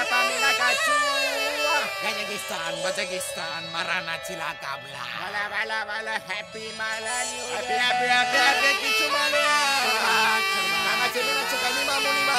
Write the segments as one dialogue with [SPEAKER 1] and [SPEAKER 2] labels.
[SPEAKER 1] Pamina Kachua.
[SPEAKER 2] Kazakhstan, Uzbekistan, Marana Chilakabla.
[SPEAKER 1] Wala wala wala happy malam Happy happy happy happy kichu malam. Kama semina chuka lima mulima.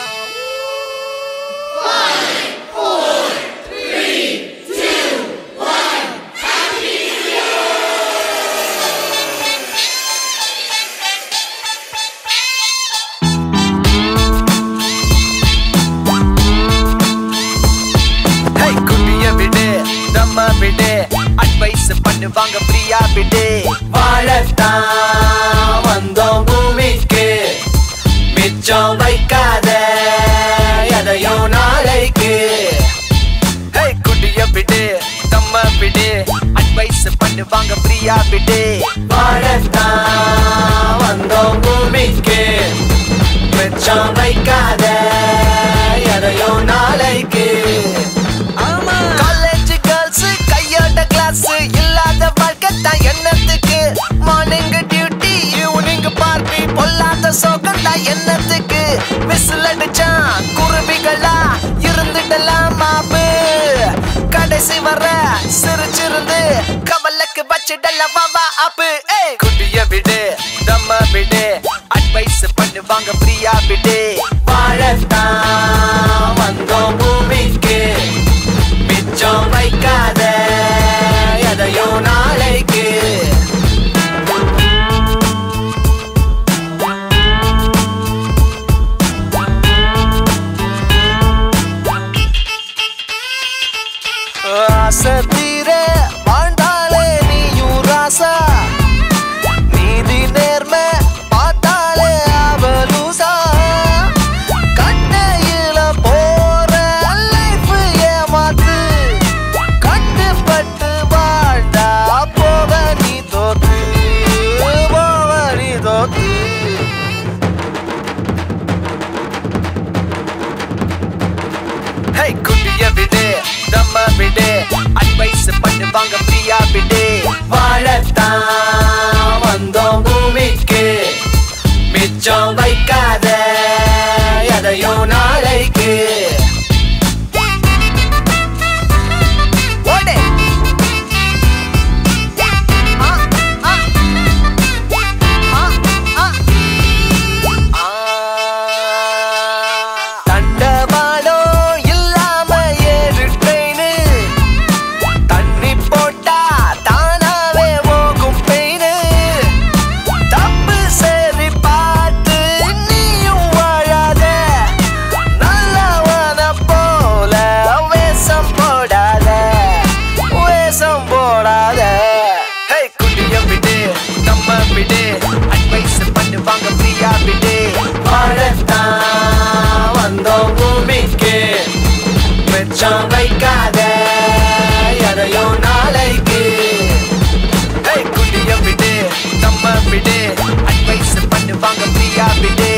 [SPEAKER 3] ஹே குட்டிய விடு நம்ம விடு advice பண்ணுவாங்க பிரியா விடு வாழத்தான் வந்தோம் பூமிக்கு மிச்சம் வைக்காத எதையும் நாளைக்கு ஹே குட்டிய விடு நம்ம விடு அட்வைஸ் பண்ணுவாங்க பிரியா விடு வாழத்தான் வந்தோம் பூமிக்கு மிச்சம் வைக்காத எதையும் நாளைக்கு காலேஜ் கேர்ள்ஸ் கையோட கிளாஸ் இல்லாத வாழ்க்கை தான் என்னத்துக்கு மார்னிங் டியூட்டி ஈவினிங் பார்ட்டி பொல்லாத சோகம் தான் என்னத்துக்கு விசில் அடிச்சான் குருவிகளா இருந்துடலாம் மாப்பு கடைசி வர சிரிச்சிருந்து கவலைக்கு வச்சிடலாம் வாவா அப்பு ஏய் குட்டிய விடு தம்ம விடு அட்வைஸ் பண்ணுவாங்க பிரியா விடு வாழத்தான் வந்தோம் பூமிக்கு மிச்சம் வைக்காத எதையும் நாளைக்கு ஆசை தீர வாழ்ந்தாலே நீயும் ராசா நீதி நேர்மை பார்த்தாலே அவலூசா கண்ணையில போற லைஃப் ஏமாத்து கட்டுப்பட்டு வாழ்ந்தா போக நீ தோத்து போக நீ தோத்து ஹே குட்டிய விடு நம்ம விடு அட்வைஸ் பண்ணுவாங்க பிரியா விடு வாழத்தான் வந்தோம் பூமிக்கு மிச்சம் வைக்காத எதையும் நாளைக்கு ஓடு. ஆ, ஆ. ஆ, ஆ. ஆ. தண்டவாளம் இல்லாம ஏறு ட்ரெயின் தண்ணி போட்டா தானாவே போகும் பெயின் தப்பு சரி பார்த்து நீயும் வாழாத நல்லவன போல வேஷம் போடாத வேஷம் போடாத ஹே குட்டிய விடு நம்ம விடு அட்வைஸ் பண்ணுவாங்க பிரியா விடு வாழத்தான் வந்தோம் பூமிக்கு மிச்சம் வைக்காத எதையும் நாளைக்கு ஹே குட்டிய விடு நம்ம விடு அட்வைஸ் பண்ணுவாங்க பிரியா விடு